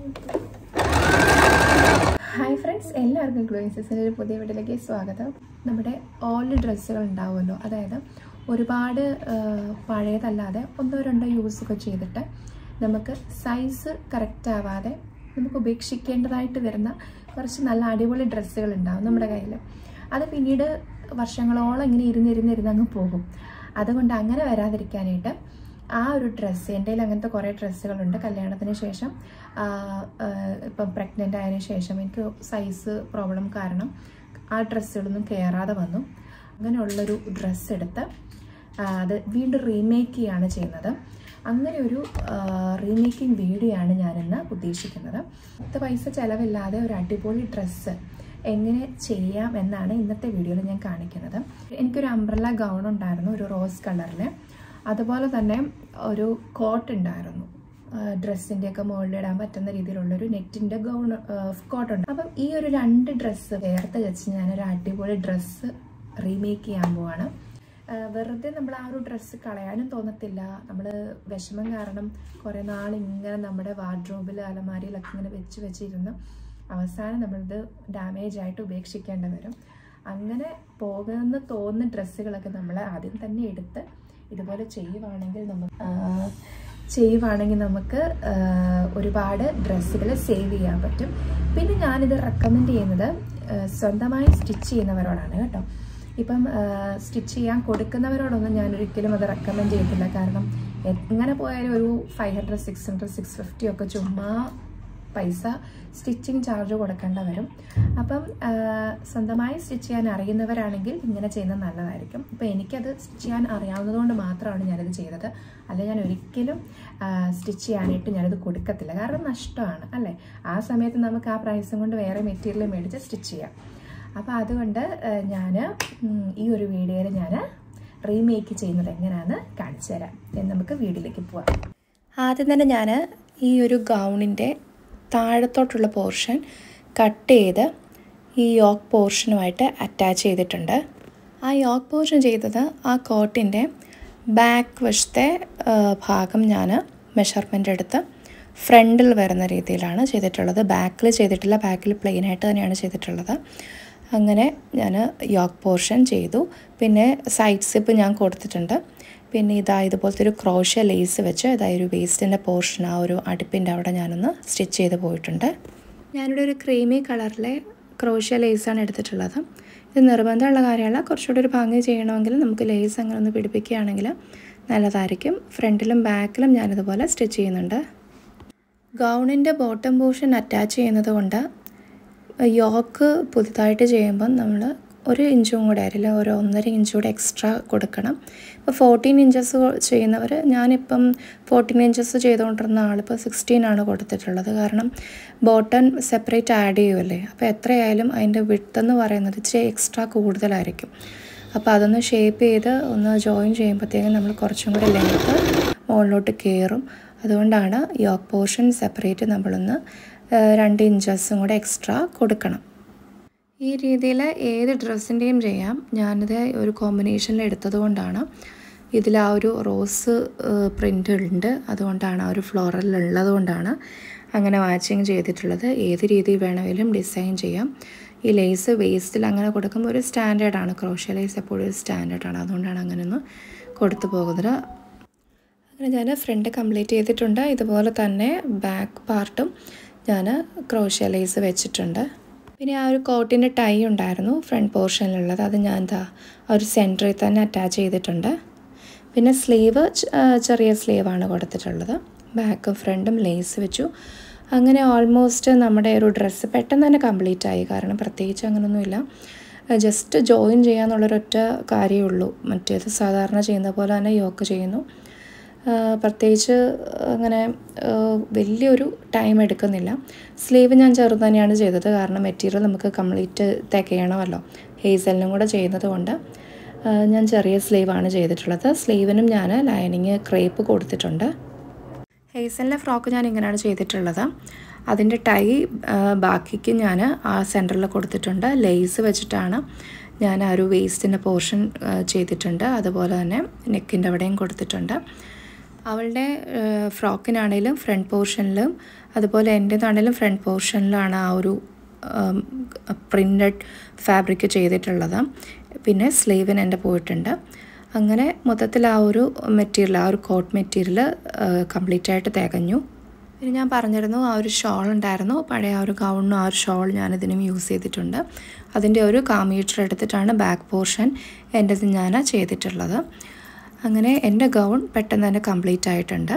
hi friends എല്ലാവർക്കും ഗ്ലോയിൻസിൻ്റെ ഒരു പുതിയ വീട്ടിലേക്ക് സ്വാഗതം നമ്മുടെ ഓൾഡ് ഡ്രസ്സുകൾ ഉണ്ടാവുമല്ലോ അതായത് ഒരുപാട് ആ, പഴയതല്ലാതെ ഒന്നോ രണ്ടോ യൂസ് ഒക്കെ ചെയ്തിട്ട് നമുക്ക് സൈസ് കറക്റ്റ് ആവാതെ നമുക്ക് ഉപേക്ഷിക്കേണ്ടതായിട്ട് വരുന്ന കുറച്ച് നല്ല അടിപൊളി ഡ്രസ്സുകൾ ഉണ്ടാവും നമ്മുടെ കയ്യിൽ അത് പിന്നീട് വർഷങ്ങളോളം ഇങ്ങനെ ഇരുന്നിരുന്നിരുന്ന് അങ്ങ് പോകും അതുകൊണ്ട് അങ്ങനെ വരാതിരിക്കാനായിട്ട് ആ ഒരു ഡ്രസ്സ് എൻ്റെ കയ്യിൽ അങ്ങനത്തെ കുറേ ഡ്രസ്സുകളുണ്ട് കല്യാണത്തിന് ശേഷം ആ, ആ, ഇപ്പം പ്രഗ്നൻ്റ് ആയതിനു ശേഷം എനിക്ക് സൈസ് പ്രോബ്ലം കാരണം ആ ഡ്രസ്സുകളൊന്നും കയറാതെ വന്നു അങ്ങനെയുള്ളൊരു ഡ്രസ്സ് എടുത്ത് ആ, അത് വീണ്ടും റീമേക്ക് ചെയ്യാണ് ചെയ്യുന്നത് അങ്ങനെ ഒരു റീമേക്കിംഗ് വീഡിയോ ആണ് ഞാനിന്ന് ഉദ്ദേശിക്കുന്നത് പത്ത് പൈസ ചിലവില്ലാതെ ഒരു അടിപൊളി ഡ്രസ്സ് എങ്ങനെ ചെയ്യാം എന്നാണ് ഇന്നത്തെ വീഡിയോയിൽ ഞാൻ കാണിക്കുന്നത് എനിക്കൊരു അംബ്രല ഗൗൺ ഉണ്ടായിരുന്നു ഒരു റോസ് കളറിൽ അതുപോലെ തന്നെ ഒരു കോട്ട് ഉണ്ടായിരുന്നു ഡ്രസ്സിൻ്റെ ഒക്കെ മുകളിലിടാൻ പറ്റുന്ന രീതിയിലുള്ളൊരു നെറ്റിൻ്റെ ഗൗൺ കോട്ട് ഉണ്ട് അപ്പം ഈ ഒരു രണ്ട് ഡ്രസ്സ് വേർത്ത് വെച്ച് ഞാനൊരു അടിപൊളി ഡ്രസ്സ് റീമേക്ക് ചെയ്യാൻ പോവാണ് ആ, വെറുതെ നമ്മൾ ആ ഒരു ഡ്രസ്സ് കളയാനും തോന്നത്തില്ല നമ്മൾ വിഷമം കാരണം കുറേ നാൾ ഇങ്ങനെ നമ്മുടെ വാർഡ്രോബിൽ അലമാരിയിലൊക്കെ ഇങ്ങനെ വെച്ച് വെച്ചിരുന്ന് അവസാനം നമ്മളിത് ഡാമേജ് ആയിട്ട് ഉപേക്ഷിക്കേണ്ടി വരും അങ്ങനെ പോകുന്ന തോന്നുന്ന ഡ്രസ്സുകളൊക്കെ നമ്മൾ ആദ്യം തന്നെ എടുത്ത് ഇതുപോലെ ചെയ്യുവാണെങ്കിൽ നമുക്ക് ആ, ചെയ്യുവാണെങ്കിൽ നമുക്ക് ആ, ഒരുപാട് ഡ്രസ്സുകൾ സേവ് ചെയ്യാൻ പറ്റും പിന്നെ ഞാനിത് റെക്കമെൻഡ് ചെയ്യുന്നത് ആ, സ്വന്തമായി സ്റ്റിച്ച് ചെയ്യുന്നവരോടാണ് കേട്ടോ ഇപ്പം സ്റ്റിച്ച് ചെയ്യാൻ കൊടുക്കുന്നവരോടൊന്നും ഞാൻ ഒരിക്കലും അത് റെക്കമെൻഡ് ചെയ്യത്തില്ല കാരണം എങ്ങനെ പോയാലും ഒരു five hundred six hundred six fifty ഒക്കെ ചുമ്മാ പൈസ സ്റ്റിച്ചിങ് ചാർജ് കൊടുക്കേണ്ട വരും അപ്പം ആ, സ്വന്തമായി സ്റ്റിച്ച് ചെയ്യാൻ അറിയുന്നവരാണെങ്കിൽ ഇങ്ങനെ ചെയ്യുന്നത് നല്ലതായിരിക്കും ഇപ്പം എനിക്കത് സ്റ്റിച്ച് ചെയ്യാൻ അറിയാവുന്നതുകൊണ്ട് മാത്രമാണ് ഞാനിത് ചെയ്തത് അല്ല ഞാൻ ഒരിക്കലും സ്റ്റിച്ച് ചെയ്യാനായിട്ട് ഞാനിത് കൊടുക്കത്തില്ല കാരണം നഷ്ടമാണ് അല്ലേ ആ സമയത്ത് നമുക്ക് ആ പ്രൈസും കൊണ്ട് വേറെ മെറ്റീരിയൽ മേടിച്ച് സ്റ്റിച്ച് ചെയ്യാം അപ്പോൾ അതുകൊണ്ട് ഞാൻ ഈ ഒരു വീഡിയോയിൽ ഞാൻ റീമേക്ക് ചെയ്യുന്നത് എങ്ങനെയാണെന്ന് കാണിച്ചു തരാം എന്ന് നമുക്ക് വീഡിയോയിലേക്ക് പോവാം ആദ്യം തന്നെ ഞാൻ ഈ ഒരു ഗൗണിൻ്റെ താഴത്തോട്ടുള്ള പോർഷൻ കട്ട് ചെയ്ത് ഈ യോക്ക് പോർഷനുമായിട്ട് അറ്റാച്ച് ചെയ്തിട്ടുണ്ട് ആ യോക്ക് പോർഷൻ ചെയ്തത് ആ കോട്ടിൻ്റെ ബാക്ക് വശത്തെ ആ, ഭാഗം ഞാൻ മെഷർമെൻ്റ് എടുത്ത് ഫ്രണ്ടിൽ വരുന്ന രീതിയിലാണ് ചെയ്തിട്ടുള്ളത് ബാക്കിൽ ചെയ്തിട്ടില്ല ബാക്കിൽ പ്ലെയിൻ ആയിട്ട് തന്നെയാണ് ചെയ്തിട്ടുള്ളത് അങ്ങനെ ഞാൻ യോക്ക് പോർഷൻ ചെയ്തു പിന്നെ സൈഡ് സിപ്പ് ഞാൻ കൊടുത്തിട്ടുണ്ട് പിന്നെ ഇതാ ഇതുപോലത്തെ ഒരു ക്രോഷ ലേസ് വെച്ച് ഇതാ ഒരു വേസ്റ്റിൻ്റെ പോർഷൻ ആ ഒരു അടുപ്പിൻ്റെ അവിടെ ഞാനൊന്ന് സ്റ്റിച്ച് ചെയ്ത് പോയിട്ടുണ്ട് ഞാനിവിടെ ഒരു ക്രീമി കളറിലെ ക്രോഷ ലേസാണ് എടുത്തിട്ടുള്ളത് ഇത് നിർബന്ധമുള്ള കാര്യമല്ല കുറച്ചുകൂടി ഒരു ഭംഗി ചെയ്യണമെങ്കിൽ നമുക്ക് ലേസ് അങ്ങനെ ഒന്ന് പിടിപ്പിക്കുകയാണെങ്കിൽ നല്ലതായിരിക്കും ഫ്രണ്ടിലും ബാക്കിലും ഞാനിതുപോലെ സ്റ്റിച്ച് ചെയ്യുന്നുണ്ട് ഗൗണിൻ്റെ ബോട്ടം പോർഷൻ അറ്റാച്ച് ചെയ്യുന്നത് കൊണ്ട് യോക്ക് പുതുതായിട്ട് ചെയ്യുമ്പം നമ്മൾ ഒരു ഇഞ്ചും കൂടെ ആയിരില്ല ഒരു ഒന്നര ഇഞ്ച് കൂടെ എക്സ്ട്രാ കൊടുക്കണം ഇപ്പോൾ ഫോർട്ടീൻ ഇഞ്ചസ് ചെയ്യുന്നവർ ഞാനിപ്പം ഫോർട്ടീൻ ഇഞ്ചസ് ചെയ്തുകൊണ്ടിരുന്ന ആളിപ്പോൾ സിക്സ്റ്റീൻ ആണ് കൊടുത്തിട്ടുള്ളത് കാരണം ബോട്ടൺ സെപ്പറേറ്റ് ആഡ് ചെയ്യുമല്ലേ അപ്പോൾ എത്രയായാലും അതിൻ്റെ വിട്ത് എന്ന് പറയുന്നത് ഇച്ചിരി എക്സ്ട്രാ കൂടുതലായിരിക്കും അപ്പോൾ അതൊന്ന് ഷേപ്പ് ചെയ്ത് ഒന്ന് ജോയിൻ ചെയ്യുമ്പോഴത്തേക്കും നമ്മൾ കുറച്ചും കൂടെ ലെങ്ത്ത് മുകളിലോട്ട് കയറും അതുകൊണ്ടാണ് യോക്ക് പോർഷൻ സെപ്പറേറ്റ് നമ്മളൊന്ന് ആ, രണ്ട് ഇഞ്ചസും കൂടെ എക്സ്ട്രാ കൊടുക്കണം ഈ രീതിയിൽ ഏത് ഡ്രസ്സിൻ്റെയും ചെയ്യാം ഞാനിത് ഒരു കോമ്പിനേഷനിൽ എടുത്തത് കൊണ്ടാണ് ഇതിൽ ആ ഒരു റോസ് പ്രിൻ്റ് ഉണ്ട് അതുകൊണ്ടാണ് ആ ഒരു ഫ്ലോറൽ ഉള്ളത് കൊണ്ടാണ് അങ്ങനെ മാച്ചിങ് ചെയ്തിട്ടുള്ളത് ഏത് രീതിയിൽ വേണമെങ്കിലും ഡിസൈൻ ചെയ്യാം ഈ ലേസ് വേസ്റ്റിൽ അങ്ങനെ കൊടുക്കുമ്പോൾ ഒരു സ്റ്റാൻഡേർഡാണ് ക്രോഷ്യ ലേസ് എപ്പോഴും ഒരു സ്റ്റാൻഡേർഡാണ് അതുകൊണ്ടാണ് അങ്ങനെ ഒന്ന് കൊടുത്തു പോകുന്നത് അങ്ങനെ ഞാൻ ഫ്രണ്ട് കംപ്ലീറ്റ് ചെയ്തിട്ടുണ്ട് ഇതുപോലെ തന്നെ ബാക്ക് പാർട്ടും ഞാൻ ക്രോഷ്യ ലേസ് വെച്ചിട്ടുണ്ട് പിന്നെ ആ ഒരു കോട്ടിൻ്റെ ടൈ ഉണ്ടായിരുന്നു ഫ്രണ്ട് പോർഷനിലുള്ളത് അത് ഞാൻ എന്താ ആ ഒരു സെൻറ്ററിൽ തന്നെ അറ്റാച്ച് ചെയ്തിട്ടുണ്ട് പിന്നെ സ്ലീവ് ചെറിയ സ്ലീവാണ് കൊടുത്തിട്ടുള്ളത് ബാക്കും ഫ്രണ്ടും ലേസ് വെച്ചു അങ്ങനെ ഓൾമോസ്റ്റ് നമ്മുടെ ഒരു ഡ്രസ്സ് പെട്ടെന്ന് തന്നെ കംപ്ലീറ്റ് ആയി കാരണം പ്രത്യേകിച്ച് അങ്ങനെയൊന്നുമില്ല ജസ്റ്റ് ജോയിൻ ചെയ്യാന്നുള്ളൊരൊറ്റ കാര്യമേ ഉള്ളൂ മറ്റേത് സാധാരണ ചെയ്യുന്ന പോലെ തന്നെ യോക്ക് ചെയ്യുന്നു ആ, പ്രത്യേകിച്ച് അങ്ങനെ ആ, വലിയൊരു ടൈം എടുക്കുന്നില്ല സ്ലീവ് ഞാൻ ചെറുത് തന്നെയാണ് ചെയ്തത് കാരണം മെറ്റീരിയൽ നമുക്ക് കംപ്ലീറ്റ് തികയണമല്ലോ ഹേസലിനും കൂടെ ചെയ്യുന്നത് കൊണ്ട് ആ, ഞാൻ ചെറിയ സ്ലീവാണ് ചെയ്തിട്ടുള്ളത് സ്ലീവിനും ഞാൻ ലൈനിങ് ക്രേപ്പ് കൊടുത്തിട്ടുണ്ട് ഹേസലിൻ്റെ ഫ്രോക്ക് ഞാൻ ഇങ്ങനെയാണ് ചെയ്തിട്ടുള്ളത് അതിൻ്റെ ടൈ ആ, ബാക്കിക്ക് ഞാൻ ആ സെൻറ്ററിൽ കൊടുത്തിട്ടുണ്ട് ലേസ് വെച്ചിട്ടാണ് ഞാൻ ആ ഒരു വേസ്റ്റിൻ്റെ പോർഷൻ ചെയ്തിട്ടുണ്ട് അതുപോലെ തന്നെ നെക്കിൻ്റെ അവിടെയും കൊടുത്തിട്ടുണ്ട് അവളുടെ ഫ്രോക്കിനാണേലും ഫ്രണ്ട് പോർഷനിലും അതുപോലെ എൻ്റേതാണേലും ഫ്രണ്ട് പോർഷനിലാണ് ആ ഒരു പ്രിൻറ്റഡ് ഫാബ്രിക് ചെയ്തിട്ടുള്ളത് പിന്നെ സ്ലീവിന് എൻ്റെ പോയിട്ടുണ്ട് അങ്ങനെ മൊത്തത്തിൽ ആ ഒരു മെറ്റീരിയൽ ആ ഒരു കോട്ട് മെറ്റീരിയൽ കംപ്ലീറ്റ് ആയിട്ട് തികഞ്ഞു പിന്നെ ഞാൻ പറഞ്ഞിരുന്നു ആ ഒരു ഷോൾ ഉണ്ടായിരുന്നു പഴയ ആ ഒരു ഗൗണും ആ ഒരു ഷോൾ ഞാനിതിനും യൂസ് ചെയ്തിട്ടുണ്ട് അതിൻ്റെ ഒരു കാമീറ്റർ എടുത്തിട്ടാണ് ബാക്ക് പോർഷൻ എൻ്റെ ഞാൻ ചെയ്തിട്ടുള്ളത് അങ്ങനെ എൻ്റെ ഗൗൺ പെട്ടെന്ന് തന്നെ കംപ്ലീറ്റ് ആയിട്ടുണ്ട്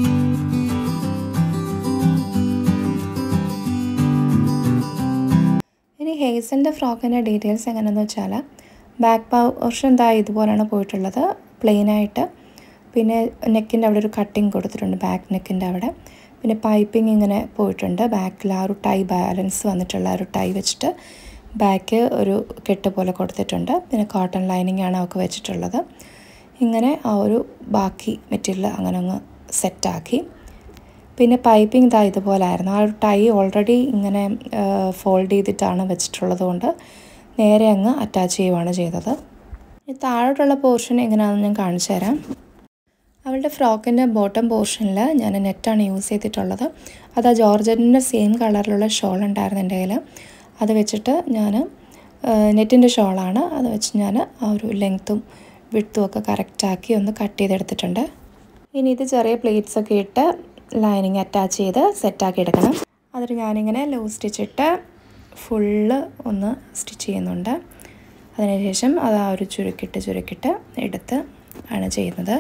ഇനി ഹേസലിൻ്റെ ഫ്രോക്കിൻ്റെ ഡീറ്റെയിൽസ് എങ്ങനെയാണെന്ന് വെച്ചാൽ ബാക്ക് പോർഷൻ എന്താ ഇതുപോലെയാണ് പോയിട്ടുള്ളത് പ്ലെയിനായിട്ട് പിന്നെ നെക്കിൻ്റെ അവിടെ ഒരു കട്ടിങ് കൊടുത്തിട്ടുണ്ട് ബാക്ക് നെക്കിൻ്റെ അവിടെ പിന്നെ പൈപ്പിംഗ് ഇങ്ങനെ പോയിട്ടുണ്ട് ബാക്കിൽ ആ ഒരു ടൈ ബാലൻസ് വന്നിട്ടുള്ള ആ ഒരു ടൈ വെച്ചിട്ട് ബാക്ക് ഒരു കെട്ട് പോലെ കൊടുത്തിട്ടുണ്ട് പിന്നെ കോട്ടൺ ലൈനിങ് ആണ് അവൾക്ക് വെച്ചിട്ടുള്ളത് ഇങ്ങനെ ആ ഒരു ബാക്കി മെറ്റീരിയൽ അങ്ങനെ അങ്ങ് സെറ്റാക്കി പിന്നെ പൈപ്പിംഗ് ഇതാ ഇതുപോലായിരുന്നു ആ ഒരു ടൈ ഓൾറെഡി ഇങ്ങനെ ഫോൾഡ് ചെയ്തിട്ടാണ് വെച്ചിട്ടുള്ളത് കൊണ്ട് നേരെ അങ്ങ് അറ്റാച്ച് ചെയ്യുവാണ് ചെയ്തത് ഈ താഴോട്ടുള്ള പോർഷൻ എങ്ങനെയാണെന്ന് ഞാൻ കാണിച്ചു തരാം അവളുടെ ഫ്രോക്കിൻ്റെ ബോട്ടം പോർഷനിൽ ഞാൻ നെറ്റാണ് യൂസ് ചെയ്തിട്ടുള്ളത് അത് ആ ജോർജറ്റിൻ്റെ സെയിം കളറിലുള്ള ഷോൾ ഉണ്ടായിരുന്നു എൻ്റെ കയ്യിൽ അത് വെച്ചിട്ട് ഞാൻ നെറ്റിൻ്റെ ഷോളാണ് അത് വെച്ച് ഞാൻ ആ ഒരു ലെങ്ത്തും വിട്ടും ഒക്കെ കറക്റ്റാക്കി ഒന്ന് കട്ട് ചെയ്തെടുത്തിട്ടുണ്ട് ഇനി ഇത് ചെറിയ പ്ലേറ്റ്സ് ഒക്കെ ഇട്ട് ലൈനിങ് അറ്റാച്ച് ചെയ്ത് സെറ്റാക്കി എടുക്കണം അതിൽ ഞാനിങ്ങനെ ലൂസ് സ്റ്റിച്ചിട്ട് ഫുള്ള് ഒന്ന് സ്റ്റിച്ച് ചെയ്യുന്നുണ്ട് അതിനുശേഷം അത് ആ ഒരു ചുരുക്കിട്ട് ചുരുക്കിട്ട് എടുത്ത് ആണ് ചെയ്യുന്നത്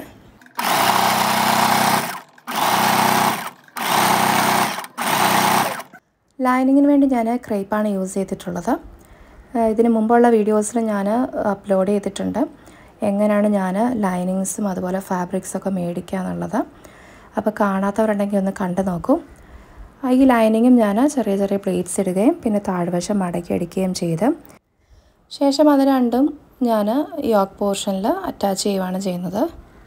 ലൈനിങ്ങിന് വേണ്ടി ഞാൻ ക്രേപ്പാണ് യൂസ് ചെയ്തിട്ടുള്ളത് ഇതിന് മുമ്പുള്ള വീഡിയോസിൽ ഞാൻ അപ്ലോഡ് ചെയ്തിട്ടുണ്ട് എങ്ങനെയാണ് ഞാൻ ലൈനിങ്സും അതുപോലെ ഫാബ്രിക്സൊക്കെ മേടിക്കുക എന്നുള്ളത് അപ്പോൾ കാണാത്തവരുണ്ടെങ്കിൽ ഒന്ന് കണ്ടു നോക്കൂ ഈ ലൈനിങ്ങും ഞാൻ ചെറിയ ചെറിയ പ്ലേറ്റ്സ് ഇടുകയും പിന്നെ താഴ്വശം മടക്കി അടിക്കുകയും ചെയ്ത് ശേഷം അത് രണ്ടും ഞാൻ യോക്ക് പോർഷനിൽ അറ്റാച്ച് ചെയ്യുകയാണ് ചെയ്യുന്നത്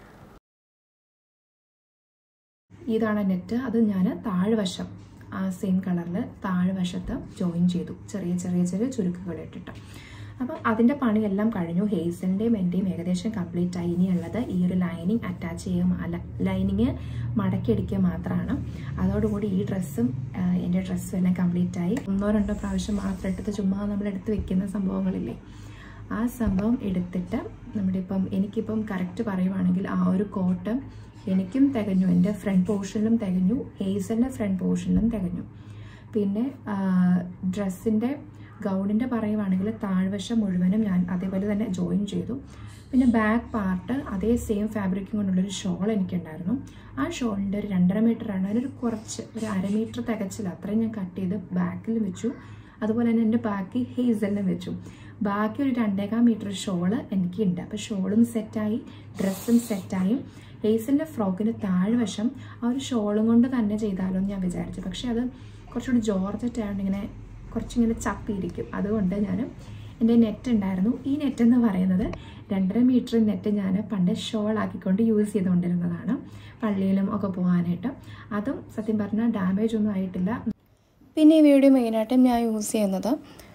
ഇതാണ് നെറ്റ് അത് ഞാൻ താഴ്വശം ആ സെയിം കളറിൽ താഴ്വശത്ത് ജോയിൻ ചെയ്തു ചെറിയ ചെറിയ ചെറിയ ചുരുക്കുകൾ ഇട്ടിട്ട് അപ്പം അതിൻ്റെ പണിയെല്ലാം കഴിഞ്ഞു ഹേസലിൻ്റെയും എൻ്റെയും ഏകദേശം കംപ്ലീറ്റ് ആയി ഇനിയുള്ളത് ഈ ഒരു ലൈനിങ് അറ്റാച്ച് ചെയ്യുക അല്ല ലൈനിങ് മടക്കിയടിക്കുക മാത്രമാണ് അതോടുകൂടി ഈ ഡ്രസ്സും എൻ്റെ ഡ്രസ്സും എല്ലാം കംപ്ലീറ്റ് ആയി ഒന്നോ രണ്ടോ പ്രാവശ്യം മാത്രം എടുത്ത് ചുമ്മാ നമ്മൾ എടുത്ത് വെക്കുന്ന സംഭവങ്ങളില്ലേ ആ സംഭവം എടുത്തിട്ട് നമ്മുടെ ഇപ്പം എനിക്കിപ്പം കറക്റ്റ് പറയുവാണെങ്കിൽ ആ ഒരു കോട്ട് എനിക്കും തികഞ്ഞു എൻ്റെ ഫ്രണ്ട് പോർഷനിലും തികഞ്ഞു ഹേസലിൻ്റെ ഫ്രണ്ട് പോർഷനിലും തികഞ്ഞു പിന്നെ ഡ്രസ്സിൻ്റെ ഗൗണിൻ്റെ പറയുവാണെങ്കിൽ താഴ്വശം മുഴുവനും ഞാൻ അതേപോലെ തന്നെ ജോയിൻ ചെയ്തു പിന്നെ ബാക്ക് പാർട്ട് അതേ സെയിം ഫാബ്രിക്കും കൊണ്ടുള്ളൊരു ഷോൾ എനിക്കുണ്ടായിരുന്നു ആ ഷോളിൻ്റെ ഒരു രണ്ടര മീറ്ററാണ് അതിനൊരു കുറച്ച് ഒരു അര മീറ്റർ തികച്ചില്ല അത്രയും ഞാൻ കട്ട് ചെയ്ത് ബാക്കിൽ വെച്ചു അതുപോലെ തന്നെ എൻ്റെ ബാക്കി ഹേസലിനും വെച്ചു ബാക്കി ഒരു രണ്ടേകാൽ മീറ്റർ ഷോള് എനിക്കുണ്ട് അപ്പോൾ ഷോളും സെറ്റായി ഡ്രസ്സും സെറ്റായി ഹേസലിൻ്റെ ഫ്രോക്കിന് താഴ്വശം ആ ഒരു ഷോളും കൊണ്ട് തന്നെ ചെയ്താലോ എന്ന് ഞാൻ വിചാരിച്ചു പക്ഷേ അത് കുറച്ചുകൂടി ജോർജറ്റ് ആയതുകൊണ്ട് ഇങ്ങനെ കുറച്ചിങ്ങനെ ചപ്പിയിരിക്കും അതുകൊണ്ട് ഞാൻ എൻ്റെ നെറ്റ് ഉണ്ടായിരുന്നു ഈ നെറ്റ് എന്ന് പറയുന്നത് രണ്ടര മീറ്റർ നെറ്റ് ഞാൻ പണ്ട് ഷോൾ ആക്കിക്കൊണ്ട് യൂസ് ചെയ്തുകൊണ്ടിരുന്നതാണ് പള്ളിയിലും ഒക്കെ പോകാനായിട്ട് അതും സത്യം പറഞ്ഞാൽ ഡാമേജ് ഒന്നും ആയിട്ടില്ല പിന്നെ ഈ വീഡിയോ മെയിനായിട്ടും ഞാൻ യൂസ് ചെയ്യുന്നത്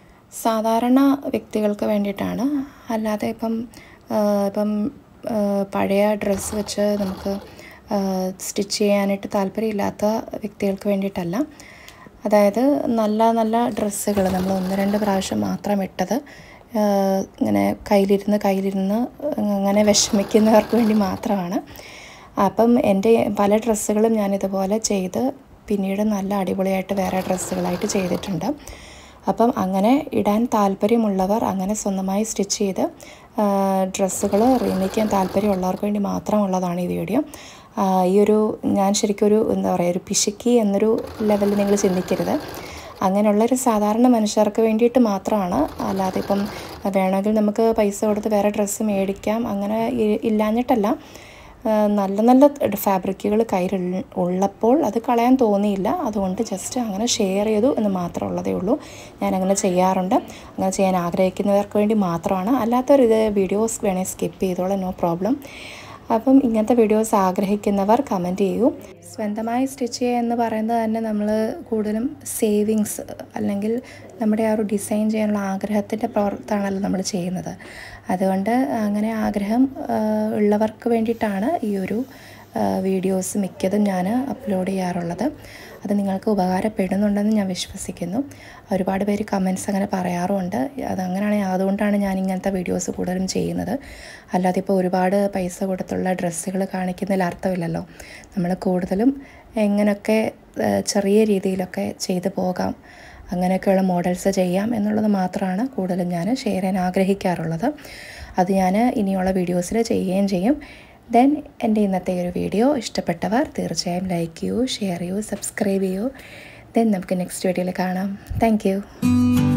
സാധാരണ വ്യക്തികൾക്ക് വേണ്ടിയിട്ടാണ് അല്ലാതെ ഇപ്പം ഇപ്പം പഴയ ഡ്രസ്സ് വെച്ച് നമുക്ക് സ്റ്റിച്ച് ചെയ്യാനായിട്ട് താല്പര്യമില്ലാത്ത വ്യക്തികൾക്ക് വേണ്ടിയിട്ടല്ല അതായത് നല്ല നല്ല ഡ്രസ്സുകൾ നമ്മൾ ഒന്ന് രണ്ട് പ്രാവശ്യം മാത്രം ഇട്ടത് ഇങ്ങനെ കയ്യിലിരുന്ന് കയ്യിലിരുന്ന് അങ്ങനെ വിഷമിക്കുന്നവർക്ക് വേണ്ടി മാത്രമാണ് അപ്പം എൻ്റെ പല ഡ്രസ്സുകളും ഞാനിതുപോലെ ചെയ്ത് പിന്നീട് നല്ല അടിപൊളിയായിട്ട് വേറെ ഡ്രസ്സുകളായിട്ട് ചെയ്തിട്ടുണ്ട് അപ്പം അങ്ങനെ ഇടാൻ താല്പര്യമുള്ളവർ അങ്ങനെ സ്വന്തമായി സ്റ്റിച്ച് ചെയ്ത് ഡ്രസ്സുകൾ റീമേക്ക് താല്പര്യമുള്ളവർക്ക് വേണ്ടി മാത്രമുള്ളതാണ് ഈ വീഡിയോ ഈ ഒരു ഞാൻ ശരിക്കും ഒരു എന്താ പറയുക ഒരു പിശുക്കി എന്നൊരു ലെവലിൽ നിങ്ങൾ ചിന്തിക്കരുത് അങ്ങനെയുള്ളൊരു സാധാരണ മനുഷ്യർക്ക് വേണ്ടിയിട്ട് മാത്രമാണ് അല്ലാതെ ഇപ്പം വേണമെങ്കിൽ നമുക്ക് പൈസ കൊടുത്ത് വേറെ ഡ്രസ്സ് മേടിക്കാം അങ്ങനെ ഇല്ലാഞ്ഞിട്ടല്ല നല്ല നല്ല ഫാബ്രിക്കുകൾ കയ്യിൽ ഉള്ളപ്പോൾ അത് കളയാൻ തോന്നിയില്ല അതുകൊണ്ട് ജസ്റ്റ് അങ്ങനെ ഷെയർ ചെയ്തു എന്ന് മാത്രമുള്ളതേ ഉള്ളൂ ഞാൻ അങ്ങനെ ചെയ്യാറുണ്ട് അങ്ങനെ ചെയ്യാൻ ആഗ്രഹിക്കുന്നവർക്ക് വേണ്ടി മാത്രമാണ് അല്ലാത്തവർ ഇത് വീഡിയോസ് വേണേൽ സ്കിപ്പ് ചെയ്തോളാം നോ പ്രോബ്ലം അപ്പം ഇങ്ങനത്തെ വീഡിയോസ് ആഗ്രഹിക്കുന്നവർ കമൻറ്റ് ചെയ്യൂ സ്വന്തമായി സ്റ്റിച്ച് ചെയ്യുക എന്ന് പറയുന്നത് തന്നെ നമ്മൾ കൂടുതലും സേവിങ്സ് അല്ലെങ്കിൽ നമ്മുടെ ആ ഒരു ഡിസൈൻ ചെയ്യാനുള്ള ആഗ്രഹത്തിൻ്റെ പുറത്താണല്ലോ നമ്മൾ ചെയ്യുന്നത് അതുകൊണ്ട് അങ്ങനെ ആഗ്രഹം ഉള്ളവർക്ക് വേണ്ടിയിട്ടാണ് ഈ ഒരു വീഡിയോസ് മിക്കതും ഞാൻ അപ്ലോഡ് ചെയ്യാറുള്ളത് അത് നിങ്ങൾക്ക് ഉപകാരപ്പെടുന്നുണ്ടെന്ന് ഞാൻ വിശ്വസിക്കുന്നു ഒരുപാട് പേര് കമൻസ് അങ്ങനെ പറയാറുമുണ്ട് അതങ്ങനെയാണ് അതുകൊണ്ടാണ് ഞാൻ ഇങ്ങനത്തെ വീഡിയോസ് കൂടുതലും ചെയ്യുന്നത് അല്ലാതെ ഇപ്പോൾ ഒരുപാട് പൈസ കൊടുത്തുള്ള ഡ്രസ്സുകൾ കാണിക്കുന്നതിൽ അർത്ഥമില്ലല്ലോ നമ്മൾ കൂടുതലും എങ്ങനെയൊക്കെ ചെറിയ രീതിയിലൊക്കെ ചെയ്തു പോകാം അങ്ങനെയൊക്കെയുള്ള മോഡൽസ് ചെയ്യാം എന്നുള്ളത് മാത്രമാണ് കൂടുതലും ഞാൻ ഷെയർ ചെയ്യാൻ ആഗ്രഹിക്കാറുള്ളത് അത് ഞാൻ ഇനിയുള്ള വീഡിയോസിൽ ചെയ്യുകയും ചെയ്യും ദെൻ എൻ്റെ ഇന്നത്തെ ഒരു വീഡിയോ ഇഷ്ടപ്പെട്ടവർ തീർച്ചയായും ലൈക്ക് ചെയ്യൂ ഷെയർ ചെയ്യൂ സബ്സ്ക്രൈബ് ചെയ്യൂ ദെൻ നമുക്ക് നെക്സ്റ്റ് വീഡിയോയിൽ കാണാം താങ്ക്